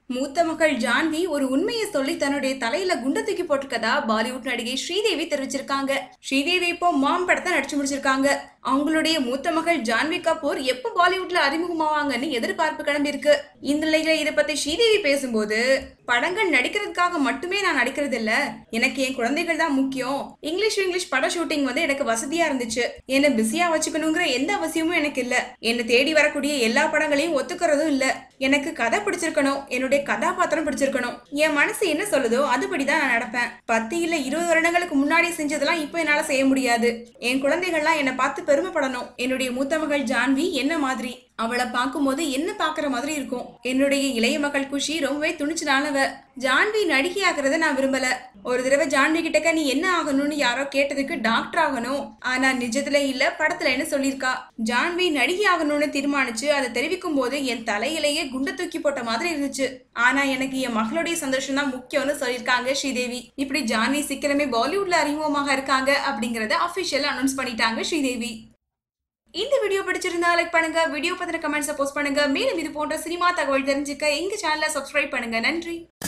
மூத்த மகள் ஜான்வி ஒரு உண்மையை சொல்லி தன்னுடைய தலையில குண்ட தூக்கி போட்டிருக்கதா பாலிவுட் நடிகை ஸ்ரீதேவி தெரிவிச்சிருக்காங்க ஸ்ரீதேவி இப்போ மாம் படத்தை நடிச்சு முடிச்சிருக்காங்க அவங்களுடைய மூத்த மகள் ஜான்வி கபூர் எப்போ பாலிவுட்ல அறிமுகமாவாங்கன்னு எதிர்பார்ப்பு கிளம்பி இருக்கு இந்த நிலையில இதை பத்தி ஸ்ரீதேவி பேசும்போது படங்கள் நடிக்கிறதுக்காக மட்டுமே நான் நடிக்கிறது இல்ல எனக்கு என் குழந்தைகள் தான் முக்கியம் இங்கிலீஷ் இங்கிலீஷ் பட ஷூட்டிங் வந்து எனக்கு வசதியா இருந்துச்சு என்ன பிஸியா வச்சுக்கணுங்கிற எந்த அவசியமும் எனக்கு இல்ல என்ன தேடி வரக்கூடிய எல்லா படங்களையும் ஒத்துக்கிறதும் இல்ல எனக்கு கதை பிடிச்சிருக்கணும் என்னுடைய கதாபாத்திரம் பிடிச்சிருக்கணும் என் மனசு என்ன சொல்லுதோ அதுபடிதான் நான் நடப்பேன் பத்து இல்ல இருபது வருடங்களுக்கு முன்னாடி செஞ்சதெல்லாம் இப்போ என்னால செய்ய முடியாது என் குழந்தைகள்லாம் என்னை பார்த்து பெருமைப்படணும் என்னுடைய மூத்த மகள் ஜான்வி என்ன மாதிரி அவளை பார்க்கும்போது என்ன பாக்குற மாதிரி இருக்கும் என்னுடைய இளைய மகள் குஷி ரொம்பவே துணிச்சலானவ ஜான்வி நடிகை ஆகிறத நான் விரும்பல ஒரு தடவை ஜான்வி கிட்டக்க நீ என்ன ஆகணும்னு யாரோ கேட்டதுக்கு டாக்டர் ஆகணும் ஆனா நிஜத்துல இல்ல படத்துல என்ன சொல்லியிருக்கா ஜான்வி நடிகை ஆகணும்னு தீர்மானிச்சு அதை தெரிவிக்கும் போது என் தலையிலேயே குண்டை தூக்கி போட்ட மாதிரி இருந்துச்சு ஆனா எனக்கு என் மகளுடைய சந்தோஷம் தான் முக்கியம்னு சொல்லியிருக்காங்க ஸ்ரீதேவி இப்படி ஜான்வி சீக்கிரமே பாலிவுட்ல அறிமுகமாக இருக்காங்க அப்படிங்கறத அபிஷியல் அனௌன்ஸ் பண்ணிட்டாங்க ஸ்ரீதேவி இந்த வீடியோ பிடிச்சிருந்தா லைக் பண்ணுங்க வீடியோ பத்தின கமெண்ட்ஸை போஸ்ட் பண்ணுங்க மேலும் இது போன்ற சினிமா தகவல் தெரிஞ்சுக்க எங்க சேனலை சப்ஸ்கிரைப் பண்ணுங்க நன்றி